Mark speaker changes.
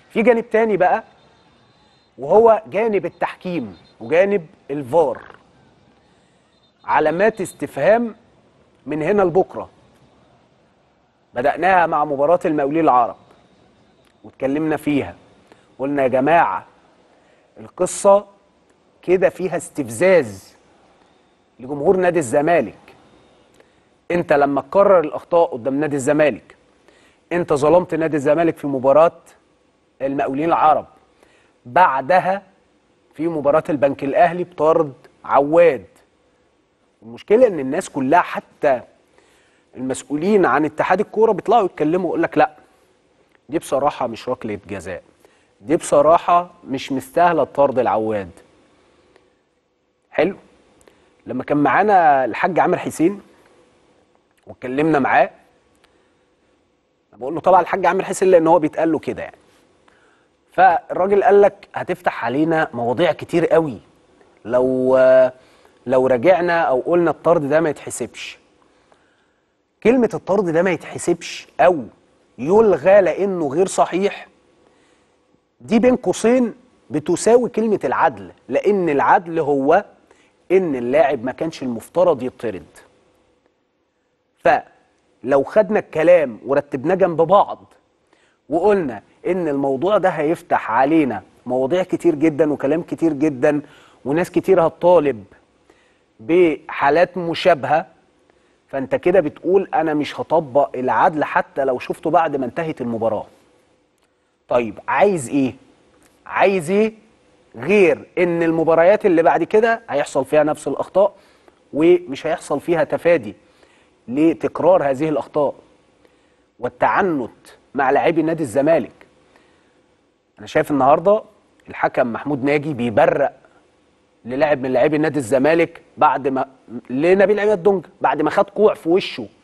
Speaker 1: في جانب تاني بقى وهو جانب التحكيم وجانب الفار علامات استفهام من هنا لبكره بدأناها مع مباراة المقاولين العرب واتكلمنا فيها قلنا يا جماعة القصة كده فيها استفزاز لجمهور نادي الزمالك انت لما تكرر الاخطاء قدام نادي الزمالك انت ظلمت نادي الزمالك في مباراة المقاولين العرب بعدها في مباراة البنك الاهلي بطرد عواد المشكلة ان الناس كلها حتى المسؤولين عن اتحاد الكوره بيطلعوا يتكلموا يقول لك لا دي بصراحه مش ركله جزاء دي بصراحه مش مستاهله طرد العواد حلو لما كان معانا الحاج عامر حسين واتكلمنا معاه بقول له طبعا الحاج عامر حسين لان هو بيتقال له كده يعني فالراجل قال لك هتفتح علينا مواضيع كتير قوي لو لو راجعنا او قلنا الطرد ده ما يتحسبش كلمة الطرد ده ما يتحسبش أو يلغى لأنه غير صحيح دي بين قوسين بتساوي كلمة العدل لأن العدل هو إن اللاعب ما كانش المفترض يطرد فلو خدنا الكلام ورتبناه جنب بعض وقلنا إن الموضوع ده هيفتح علينا مواضيع كتير جدا وكلام كتير جدا وناس كتير هتطالب بحالات مشابهه فانت كده بتقول انا مش هطبق العدل حتى لو شفته بعد ما انتهت المباراه طيب عايز ايه عايز ايه غير ان المباريات اللي بعد كده هيحصل فيها نفس الاخطاء ومش هيحصل فيها تفادي لتكرار هذه الاخطاء والتعنت مع لاعبي نادي الزمالك انا شايف النهارده الحكم محمود ناجي بيبرق للاعب من لاعبي نادي الزمالك بعد ما لنبيل عماد دونج بعد ما خد كوع في وشه